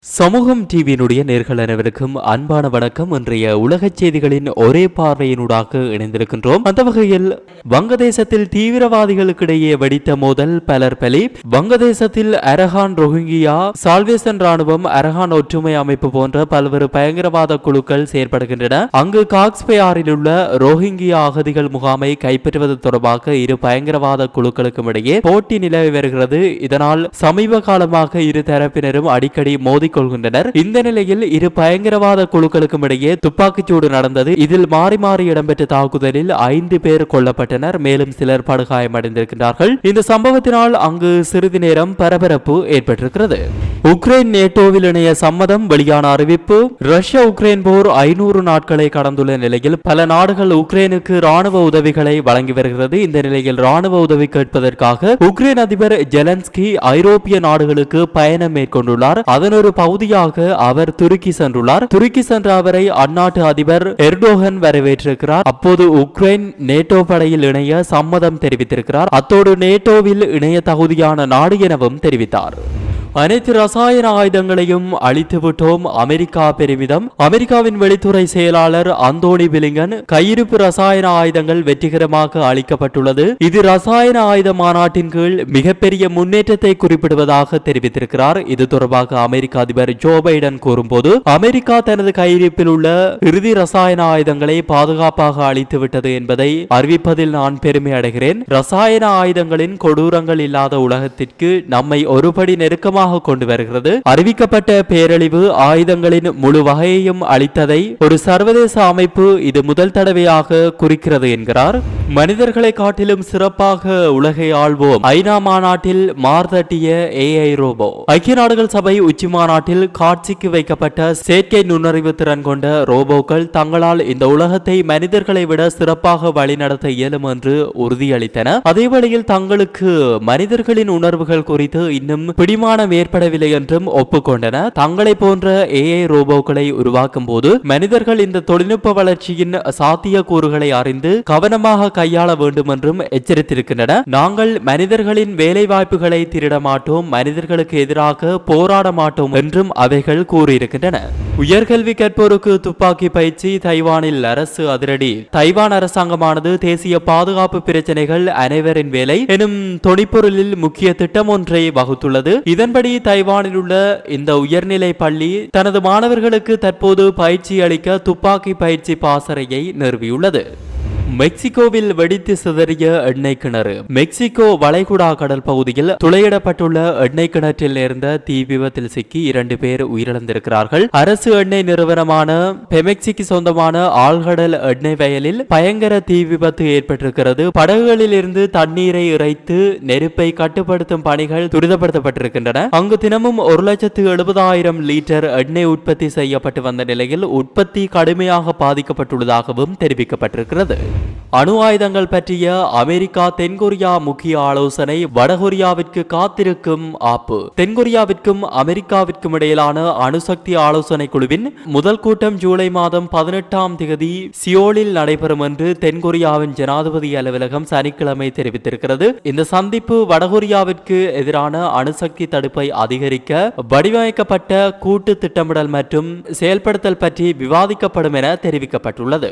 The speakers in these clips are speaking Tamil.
சமூகம் டிவியினுடைய நேர்கள் அனைவருக்கும் அன்பான வணக்கம் இன்றைய உலகச் செய்திகளின் ஒரே பார்வையினூடாக இணைந்திருக்கின்றோம் அந்த வகையில் வங்கதேசத்தில் தீவிரவாதிகளுக்கிடையே வெடித்த மோதல் பலர் பலி வங்கதேசத்தில் அரகான் ரோஹிங்கியா சால்வேசன் ராணுவம் அரகான் ஒற்றுமை அமைப்பு போன்ற பல்வேறு பயங்கரவாத குழுக்கள் செயற்படுகின்றன அங்கு காக்ஸ்பேயாரில் உள்ள ரோஹிங்கியா அகதிகள் முகாமை கைப்பற்றுவது தொடர்பாக இரு பயங்கரவாத குழுக்களுக்கும் இடையே போட்டி நிலவி வருகிறது இதனால் சமீப காலமாக இரு தரப்பினரும் அடிக்கடி மோதிக்கொள்கின்றனர் இந்த நிலையில் இரு பயங்கரவாத குழுக்களுக்கும் இடையே துப்பாக்கிச்சூடு நடந்தது இதில் மாறி மாறி இடம்பெற்ற தாக்குதலில் ஐந்து பேர் கொல்லப்பட்டனர் மேலும் சிலர் படுகாயமடைந்திருக்கின்றார்கள் இந்த சம்பவத்தினால் அங்கு சிறிது நேரம் பரபரப்பு ஏற்பட்டிருக்கிறது உக்ரைன் நேட்டோவில் இணைய சம்மதம் வெளியான அறிவிப்பு ரஷ்யா உக்ரைன் போர் ஐநூறு நாட்களை கடந்துள்ள நிலையில் பல நாடுகள் உக்ரைனுக்கு ராணுவ உதவிகளை வழங்கி வருகிறது இந்த நிலையில் ராணுவ உதவி கேட்பதற்காக உக்ரைன் அதிபர் ஜெலன்ஸ்கி ஐரோப்பிய நாடுகளுக்கு பயணம் மேற்கொண்டுள்ளார் அதன் ஒரு பகுதியாக அவர் துருக்கி சென்றுள்ளார் துருக்கி சென்ற அவரை அந்நாட்டு அதிபர் எர்டோகன் வரவேற்றிருக்கிறார் அப்போது உக்ரைன் நேட்டோ படையில் இணைய சம்மதம் தெரிவித்திருக்கிறார் அத்தோடு நேட்டோவில் இணைய தகுதியான நாடு எனவும் தெரிவித்தார் அனைத்து ரசாயன ஆயுதங்களையும் அழித்து விட்டோம் அமெரிக்கா பெருமிதம் அமெரிக்காவின் வெளித்துறை செயலாளர் அந்தோனி பிலிங்கன் கையிருப்பு ரசாயன ஆயுதங்கள் வெற்றிகரமாக அளிக்கப்பட்டுள்ளது இது ரசாயன ஆயுத மாநாட்டின் கீழ் மிகப்பெரிய முன்னேற்றத்தை குறிப்பிடுவதாக தெரிவித்திருக்கிறார் இது தொடர்பாக அமெரிக்க அதிபர் ஜோ பைடன் கூறும்போது அமெரிக்கா தனது கையிருப்பில் உள்ள இறுதி ரசாயன ஆயுதங்களை பாதுகாப்பாக அளித்து விட்டது என்பதை அறிவிப்பதில் நான் பெருமை அடைகிறேன் ரசாயன ஆயுதங்களின் கொடூரங்கள் இல்லாத உலகத்திற்கு நம்மை ஒருபடி நெருக்கமாக கொண்டு வருகிறது அறிவிக்கப்பட்ட பேரழிவு ஆயுதங்களின் முழு வகையையும் அளித்ததை ஒரு சர்வதேச அமைப்பு இது முதல் தடவையாக குறிக்கிறது என்கிறார் மனிதர்களை காட்டிலும் சிறப்பாக உலகை ஆள்வோம் ஐநா மாநாட்டில் மார்தட்டிய ஏஐ ரோபோ ஐக்கிய நாடுகள் சபை உச்சி மாநாட்டில் காட்சிக்கு வைக்கப்பட்ட செயற்கை நுண்ணறிவு திறன் கொண்ட ரோபோக்கள் தங்களால் இந்த உலகத்தை மனிதர்களை விட சிறப்பாக வழிநடத்த இயலும் என்று உறுதியளித்தன அதே வேளையில் தங்களுக்கு மனிதர்களின் உணர்வுகள் குறித்து இன்னும் பிடிமானம் ஏற்படவில்லை என்றும் ஒப்புக்கொண்டன தங்களை போன்ற ஏஐ ரோபோக்களை உருவாக்கும் போது மனிதர்கள் இந்த தொழில்நுட்ப வளர்ச்சியின் சாத்திய கூறுகளை அறிந்து கவனமாக கையாள வேண்டும் என்றும் எச்சரித்திருக்கின்றன நாங்கள் மனிதர்களின் வேலை வாய்ப்புகளை திருட மாட்டோம் மனிதர்களுக்கு எதிராக போராட மாட்டோம் என்றும் அவைகள் கூறியிருக்கின்றன உயர்கல்வி கற்போருக்கு துப்பாக்கி பயிற்சி தைவானில் அரசு அதிரடி தைவான் அரசாங்கமானது தேசிய பாதுகாப்பு பிரச்சனைகள் அனைவரின் வேலை எனும் தொனிப்பொருளில் முக்கிய திட்டம் ஒன்றை வகுத்துள்ளது இதன்படி தைவானில் உள்ள இந்த உயர்நிலை பள்ளி தனது மாணவர்களுக்கு தற்போது பயிற்சி அளிக்க துப்பாக்கி பயிற்சி பாசறையை நிறுவியுள்ளது மெக்சிகோவில் வெடித்து சிதறிய எண்ணெய் கிணறு மெக்சிகோ வளைகுடா கடல் பகுதியில் துளையிடப்பட்டுள்ள எண்ணெய் கிணற்றில் நேர்ந்த தீ விபத்தில் சிக்கி இரண்டு பேர் உயிரிழந்திருக்கிறார்கள் அரசு எண்ணெய் நிறுவனமான பெமெக்சிக்கு சொந்தமான ஆழ்கடல் எண்ணெய் வயலில் பயங்கர தீ விபத்து ஏற்பட்டிருக்கிறது படகுகளில் இருந்து தண்ணீரை இறைத்து நெருப்பை கட்டுப்படுத்தும் பணிகள் துரிதப்படுத்தப்பட்டிருக்கின்றன அங்கு தினமும் ஒரு லட்சத்து எழுபதாயிரம் லிட்டர் எண்ணெய் உற்பத்தி செய்யப்பட்டு வந்த நிலையில் உற்பத்தி கடுமையாக பாதிக்கப்பட்டுள்ளதாகவும் தெரிவிக்கப்பட்டிருக்கிறது அணு ஆயுதங்கள் பற்றிய அமெரிக்கா தென்கொரியா முக்கிய ஆலோசனை வடகொரியாவிற்கு காத்திருக்கும் ஆப்பு தென்கொரியாவிற்கும் அமெரிக்காவிற்கும் இடையிலான அணுசக்தி ஆலோசனை குழுவின் முதல் கூட்டம் ஜூலை மாதம் பதினெட்டாம் தேதி சியோலில் நடைபெறும் என்று தென்கொரியாவின் ஜனாதிபதி அலுவலகம் சனிக்கிழமை தெரிவித்திருக்கிறது இந்த சந்திப்பு வடகொரியாவிற்கு எதிரான அணுசக்தி தடுப்பை அதிகரிக்க வடிவமைக்கப்பட்ட கூட்டு திட்டமிடல் மற்றும் செயல்படுத்தல் பற்றி விவாதிக்கப்படும் என தெரிவிக்கப்பட்டுள்ளது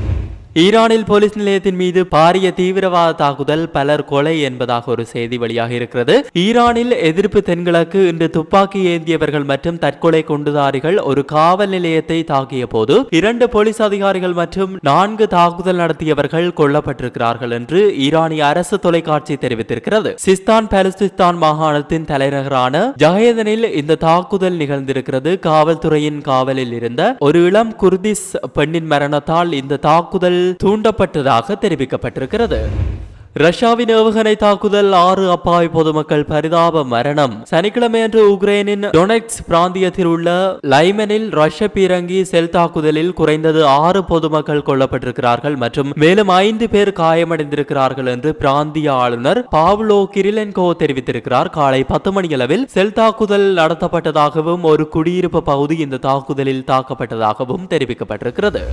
ஈரானில் போலீஸ் நிலையத்தின் மீது பாரிய தீவிரவாத தாக்குதல் பலர் கொலை என்பதாக ஒரு செய்தி வெளியாக இருக்கிறது ஈரானில் எதிர்ப்பு தென்கிழக்கு இன்று துப்பாக்கி ஏந்தியவர்கள் மற்றும் தற்கொலை குண்டுதாரிகள் ஒரு காவல் நிலையத்தை தாக்கிய போது இரண்டு போலீஸ் அதிகாரிகள் மற்றும் நான்கு தாக்குதல் நடத்தியவர்கள் கொல்லப்பட்டிருக்கிறார்கள் என்று ஈரானிய அரசு தொலைக்காட்சி தெரிவித்திருக்கிறது சிஸ்தான் பாலஸ்தீன் மாகாணத்தின் தலைநகரான ஜஹேதனில் இந்த தாக்குதல் நிகழ்ந்திருக்கிறது காவல்துறையின் காவலில் இருந்த ஒரு இளம் குர்திஸ் பெண்ணின் மரணத்தால் இந்த தாக்குதல் தூண்டப்பட்டதாக தெரிவிக்கப்பட்டிருக்கிறது ரஷ்யாவின் ஏவுகணை தாக்குதல் ஆறு அப்பாவி பொதுமக்கள் பரிதாப மரணம் சனிக்கிழமையன்று உக்ரைனின் டொனெக்ஸ் பிராந்தியத்தில் உள்ள லைமனில் ரஷ்ய பீரங்கி செல் தாக்குதலில் குறைந்தது ஆறு பொதுமக்கள் கொல்லப்பட்டிருக்கிறார்கள் மற்றும் மேலும் ஐந்து பேர் காயமடைந்திருக்கிறார்கள் என்று பிராந்திய ஆளுநர் பாவ்லோ கிரிலென்கோ தெரிவித்திருக்கிறார் காலை பத்து மணியளவில் செல் தாக்குதல் நடத்தப்பட்டதாகவும் ஒரு குடியிருப்பு பகுதி இந்த தாக்குதலில் தாக்கப்பட்டதாகவும் தெரிவிக்கப்பட்டிருக்கிறது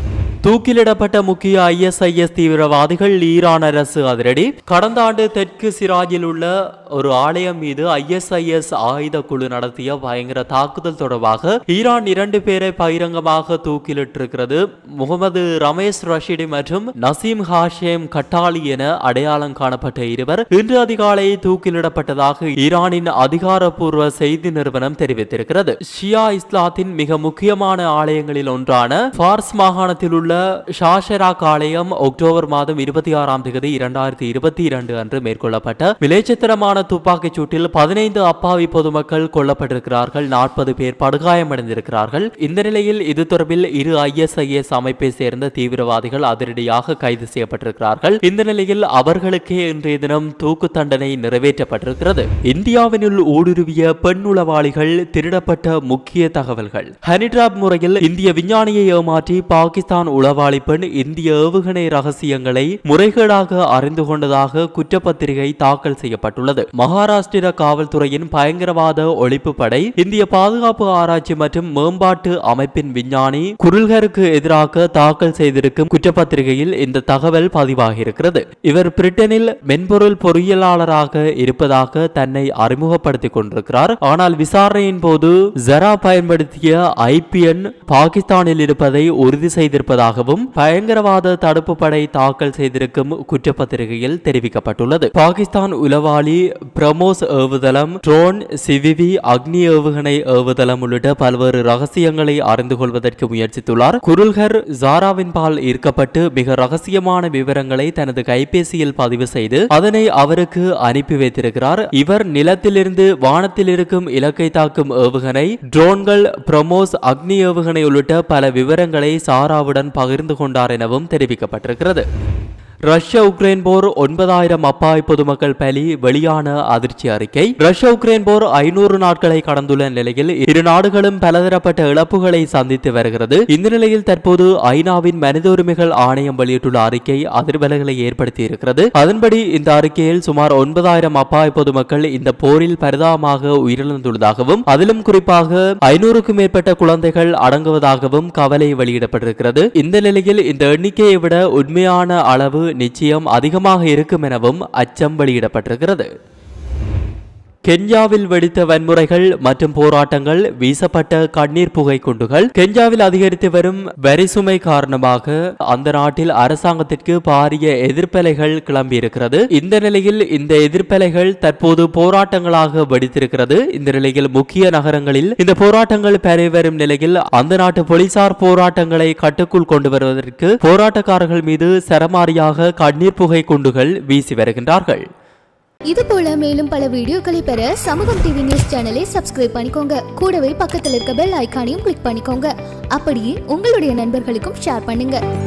தூக்கிலிடப்பட்ட முக்கிய ஐஎஸ்ஐஎஸ் தீவிரவாதிகள் ஈரான் அரசு அதிரடி கடந்த ஆண்டு தெற்கு சிராஜில் உள்ள ஒரு ஆலயம் மீது ஐஎஸ்ஐஎஸ் ஆயுத குழு நடத்திய பயங்கர தாக்குதல் தொடர்பாக ஈரான் இரண்டு பேரை பகிரங்கமாக தூக்கிலிட்டிருக்கிறது முகமது ரமேஷ் ரஷீடி மற்றும் நசீம் ஹாஷேம் கட்டாலி என அடையாளம் காணப்பட்ட இருவர் இன்று அதிகாலை தூக்கிலிடப்பட்டதாக ஈரானின் அதிகாரப்பூர்வ செய்தி நிறுவனம் தெரிவித்திருக்கிறது ஷியா இஸ்லாத்தின் மிக முக்கியமான ஆலயங்களில் ஒன்றான ஃபார்ஸ் மாகாணத்தில் உள்ள ஷாஷராக் ஆலயம் அக்டோபர் மாதம் இருபத்தி ஆறாம் தேதி இரண்டாயிரத்தி இருபத்தி இரண்டு அன்று மேற்கொள்ளப்பட்ட விலைச்சித்திரமான துப்பாக்கிச் சூட்டில் பதினைந்து அப்பாவி பொதுமக்கள் கொல்லப்பட்டிருக்கிறார்கள் நாற்பது பேர் படுகாயமடைந்திருக்கிறார்கள் இந்த நிலையில் இது தொடர்பில் இரு ஐஎஸ்ஐஎஸ் அமைப்பை சேர்ந்த தீவிரவாதிகள் அதிரடியாக கைது செய்யப்பட்டிருக்கிறார்கள் இந்த நிலையில் அவர்களுக்கே இன்றைய தினம் தூக்கு தண்டனை நிறைவேற்றப்பட்டிருக்கிறது இந்தியாவினுள் ஊடுருவிய பெண் உளவாளிகள் திருடப்பட்ட முக்கிய தகவல்கள் ஹனிட்ராப் முறையில் இந்திய விஞ்ஞானியை ஏமாற்றி பாகிஸ்தான் உளவாளி பெண் இந்திய ஏவுகணை ரகசியங்களை முறைகேடாக அறிந்து கொண்டதாக குற்றப்பத்திரிகை தாக்கல் செய்யப்பட்டுள்ளது மகாராஷ்டிர காவல்துறையின் பயங்கரவாத ஒழிப்பு படை இந்திய பாதுகாப்பு ஆராய்ச்சி மற்றும் மேம்பாட்டு அமைப்பின் விஞ்ஞானி குருல்கருக்கு எதிராக தாக்கல் செய்திருக்கும் குற்றப்பத்திரிகையில் இந்த தகவல் பதிவாகியிருக்கிறது இவர் பிரிட்டனில் மென்பொருள் பொறியியலாளராக இருப்பதாக தன்னை அறிமுகப்படுத்திக் கொண்டிருக்கிறார் ஆனால் விசாரணையின் போது ஜரா பயன்படுத்திய ஐபிஎன் பாகிஸ்தானில் இருப்பதை உறுதி செய்திருப்பதாகவும் பயங்கரவாத தடுப்பு படை தாக்கல் செய்திருக்கும் குற்றப்பத்திரிகையில் தெரிவிக்கப்பட்டுள்ளது பாகிஸ்தான் உளவாளி பிரமோஸ் ஏவுதளம் ட்ரோன் சிவிவி அக்னி ஏவுகணை ஏவுதளம் உள்ளிட்ட பல்வேறு ரகசியங்களை அறிந்து கொள்வதற்கு முயற்சித்துள்ளார் குருல்கர் ஜாராவின் பால் ஈர்க்கப்பட்டு மிக ரகசியமான விவரங்களை தனது கைபேசியில் பதிவு செய்து அதனை அவருக்கு அனுப்பி வைத்திருக்கிறார் இவர் நிலத்திலிருந்து வானத்தில் இருக்கும் இலக்கை தாக்கும் ஏவுகணை ட்ரோன்கள் பிரமோஸ் அக்னி ஏவுகணை உள்ளிட்ட பல விவரங்களை சாராவுடன் பகிர்ந்து கொண்டார் எனவும் தெரிவிக்கப்பட்டிருக்கிறது ரஷ்யா உக்ரைன் போர் ஒன்பதாயிரம் அப்பாவி பொதுமக்கள் பலி வெளியான அதிர்ச்சி அறிக்கை ரஷ்யா உக்ரைன் போர் ஐநூறு நாட்களை கடந்துள்ள நிலையில் இரு நாடுகளும் பலதரப்பட்ட இழப்புகளை சந்தித்து வருகிறது இந்த நிலையில் தற்போது ஐநாவின் மனித உரிமைகள் ஆணையம் வெளியிட்டுள்ள அறிக்கை அதிர்வலைகளை ஏற்படுத்தி இருக்கிறது அதன்படி இந்த அறிக்கையில் சுமார் ஒன்பதாயிரம் அப்பாவி பொதுமக்கள் இந்த போரில் பரிதாபமாக உயிரிழந்துள்ளதாகவும் அதிலும் குறிப்பாக ஐநூறுக்கும் மேற்பட்ட குழந்தைகள் அடங்குவதாகவும் கவலை வெளியிடப்பட்டிருக்கிறது இந்த நிலையில் இந்த எண்ணிக்கையை விட உண்மையான அளவு நிச்சயம் அதிகமாக இருக்கும் எனவும் அச்சம் வெளியிடப்பட்டிருக்கிறது கென்யாவில் வெடித்த வன்முறைகள் மற்றும் போராட்டங்கள் வீசப்பட்ட கண்ணீர் புகை குண்டுகள் கென்யாவில் அதிகரித்து வரும் வரிசுமை காரணமாக அந்த நாட்டில் அரசாங்கத்திற்கு பாரிய எதிர்ப்பலைகள் கிளம்பியிருக்கிறது இந்த நிலையில் இந்த எதிர்ப்பலைகள் தற்போது போராட்டங்களாக வெடித்திருக்கிறது இந்த நிலையில் முக்கிய நகரங்களில் இந்த போராட்டங்கள் பரவி வரும் நிலையில் அந்த நாட்டு போலீசார் போராட்டங்களை கட்டுக்குள் கொண்டு வருவதற்கு போராட்டக்காரர்கள் மீது சரமாரியாக கண்ணீர் புகை குண்டுகள் வீசி வருகின்றார்கள் இது போல மேலும் பல வீடியோக்களை பெற சமூகம் டிவி நியூஸ் சேனலை சப்ஸ்கிரைப் பண்ணிக்கோங்க கூடவே பக்கத்தில் இருக்க பெல் ஐகானையும் கிளிக் பண்ணிக்கோங்க அப்படியே உங்களுடைய நண்பர்களுக்கும் ஷேர் பண்ணுங்க